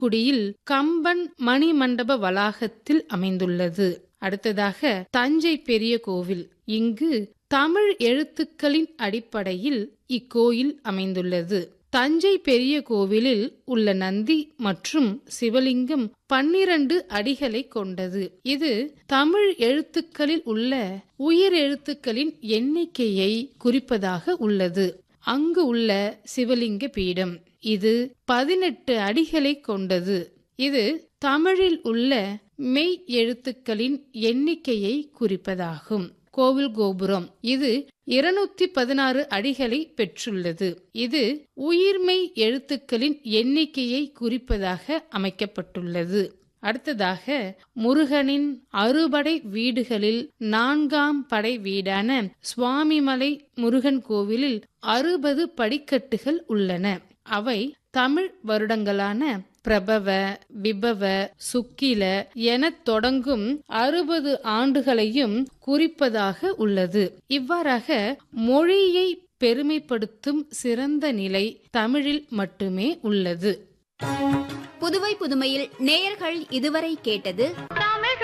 குடியில் கம்பன் மணிமண்டப வளாகத்தில் அமைந்துள்ளது அடுத்ததாக தஞ்சை பெரிய கோவில் இங்கு தமிழ் எழுத்துக்களின் அடிப்படையில் இக்கோயில் அமைந்துள்ளது தஞ்சை பெரிய கோவிலில் உள்ள நந்தி மற்றும் சிவலிங்கம் பன்னிரண்டு அடிகளை கொண்டது இது தமிழ் எழுத்துக்களில் உள்ள உயிர் எழுத்துக்களின் எண்ணிக்கையை குறிப்பதாக உள்ளது அங்கு உள்ள சிவலிங்க பீடம் இது பதினெட்டு அடிகளை கொண்டது இது தமிழில் உள்ள மெய் எழுத்துக்களின் எண்ணிக்கையை குறிப்பதாகும் கோவில் கோபுரம் இது இருநூத்தி பதினாறு அடிகளை பெற்றுள்ளது இது உயிர்மெய் எழுத்துக்களின் எண்ணிக்கையை குறிப்பதாக அமைக்கப்பட்டுள்ளது அடுத்ததாக முருகனின் அறுபடை வீடுகளில் நான்காம் படை வீடான சுவாமிமலை முருகன் கோவிலில் அறுபது படிக்கட்டுகள் உள்ளன அவை தமிழ் வருடங்களான பிரபவ விபவ சுக்கில எனத் தொடங்கும் அறுபது ஆண்டுகளையும் குறிப்பதாக உள்ளது இவ்வாறாக மொழியை பெருமைப்படுத்தும் சிறந்த நிலை தமிழில் மட்டுமே உள்ளது புதுவை புதுமையில் நேயர்கள் இதுவரை கேட்டது